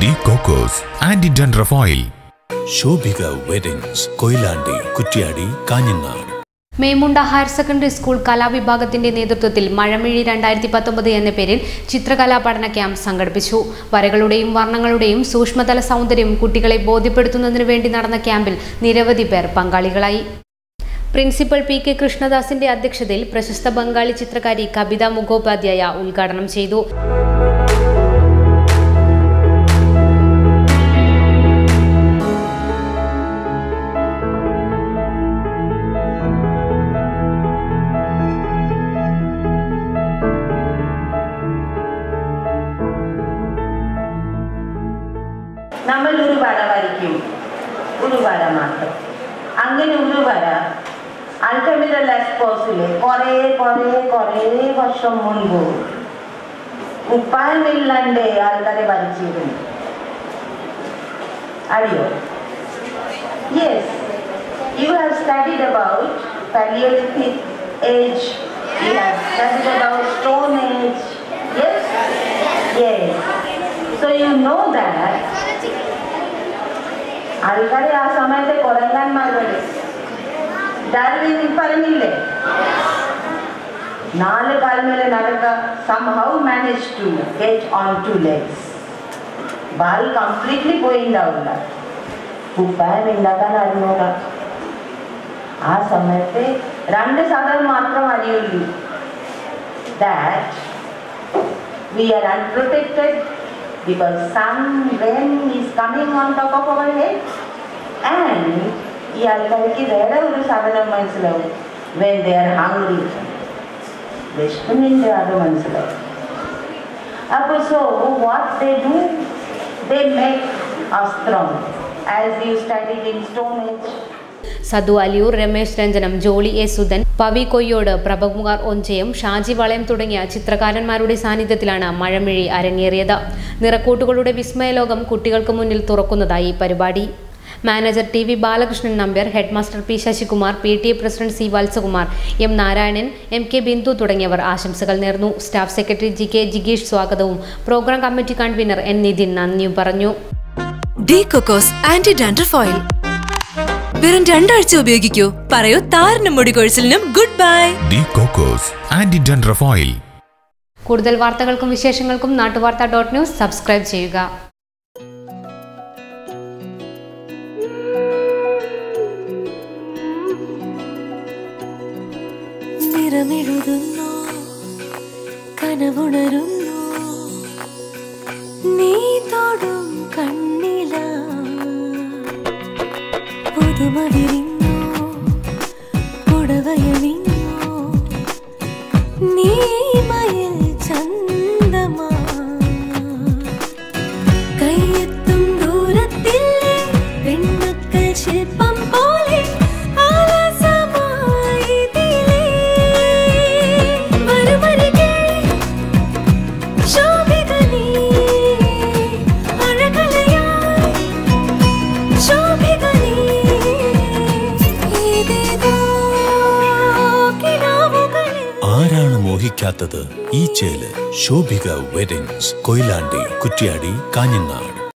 D Cocos anti dandruff oil Shobhika weddings Koyilandy Kuttiady Kanhangad Memunda higher secondary school കലാവിഭാഗത്തിന്റെ നേതൃത്വത്തിൽ മഴമിഴി രണ്ടായിരത്തി പത്തൊമ്പത് എന്ന പേരിൽ ചിത്രകലാ പഠന ക്യാമ്പ് സംഘടിപ്പിച്ചു വരകളുടെയും വർണ്ണങ്ങളുടെയും സൂക്ഷ്മതല സൗന്ദര്യം കുട്ടികളെ ബോധ്യപ്പെടുത്തുന്നതിനു വേണ്ടി നടന്ന ക്യാമ്പിൽ നിരവധി പേർ പങ്കാളികളായി പ്രിൻസിപ്പൽ പി കെ കൃഷ്ണദാസിന്റെ അധ്യക്ഷതയിൽ പ്രശസ്ത ബംഗാളി ചിത്രകാരി കവിത മുഖോപാധ്യായ ഉദ്ഘാടനം ചെയ്തു നമ്മൾ ഒരു വര വരയ്ക്കും ഒരു വര മാത്രം അങ്ങനെ ഒരു വര അൾട്ടമിര ലെസ്പോസില് കുറേ കുറേ കുറേ വർഷം മുൻപ് ഉപ്പായമില്ലാണ്ട് ആൾക്കാരെ വരച്ചിരുന്നു അറിയോ yes you have studied about palaeolithic age you have studied about stone age yes yes so you know that ആൾക്കാരെ ആ സമയത്ത് കുരങ്ങന്മാരുടെ ഡാർവിൻ പറഞ്ഞില്ലേ നാല് കാലമേലെ നടക്ക somehow manage to get on two legs വാൽ കംപ്ലീറ്റ്ലി പോയിണ്ടാവില്ല കുപ്പായം ഉണ്ടാക്കാൻ അറിഞ്ഞൂടാ ആ സമയത്ത് രണ്ട് സാധനം മാത്രം അറിയുള്ളൂ that we are unprotected because sun, rain is coming on top of our head. And ഈ ആൾക്കാർക്ക് വേറെ ഒരു സാധനം മനസ്സിലാവും വെൻ ദേ ആർ ഹംഗ്രി വിഷ്ണുവിൻ്റെ അത് മനസ്സിലാവും അപ്പോൾ so what they do they make അസ്ത്രം as you study in stone age Sadu Aliyur Ramesh Ranjanam Joly A Sudhan Pavi Koyyode Prabhakumar Onchiyam Shaji Valayam തുടങ്ങിയ ചിത്രകാരന്മാരുടെ സാന്നിധ്യത്തിലാണ് മഴമിഴി അരങ്ങേറിയത് നിറക്കൂട്ടുകളുടെ വിസ്മയലോകം കുട്ടികൾക്ക് മുന്നിൽ തുറക്കുന്നതായി പരിപാടി manager T V Balakrishnan Nambiar headmaster P Sasikumar P T A president C Valsakumar M Narayanan M K Bindu തുടങ്ങിയവർ ആശംസകൾ നേർന്നു സ്റ്റാഫ് സെക്രട്ടറി ജി കെ ജിഗീഷ് സ്വാഗതവും programme committee convener N Nithin നന്ദിയും പറഞ്ഞു D Cocos anti dandruff oil വെറും രണ്ടാഴ്ച ഉപയോഗിക്കൂ പറയൂ താരനും മുടി കൊഴിച്ചിലിനും good bye D Cocos anti dandruff oil കൂടുതൽ വാർത്തകൾക്കും വിശേഷങ്ങൾക്കും നാട്ടുവാർത്ത ഡോട്ട് ന്യൂസ് സബ്സ്ക്രൈബ് ചെയ്യുക നിറമെഴുതുന്നു കനവുണരുന്നു നീ തൊടും കണ്ണില പുതുമ വിരിഞ്ഞു പുടവയണിഞ്ഞു നീ മയിൽ ചന്തമാ കയ്യെത്തും ദൂരത്തിൽ പെൺമക്കൾ ശില്പം പോലെ ആലസമായി ഇതിലേ വരുമരികെ ശോഭിക നീ അഴകലയായി ശോഭിക നീ ഏതേതോ കിനാവുകളിൽ ആരാണ് മോഹിക്കാത്തത് ഈ ചേല് ശോഭിക വെഡിങ്സ് കൊയിലാണ്ടി കുറ്റ്യാടി കാഞ്ഞങ്ങാട്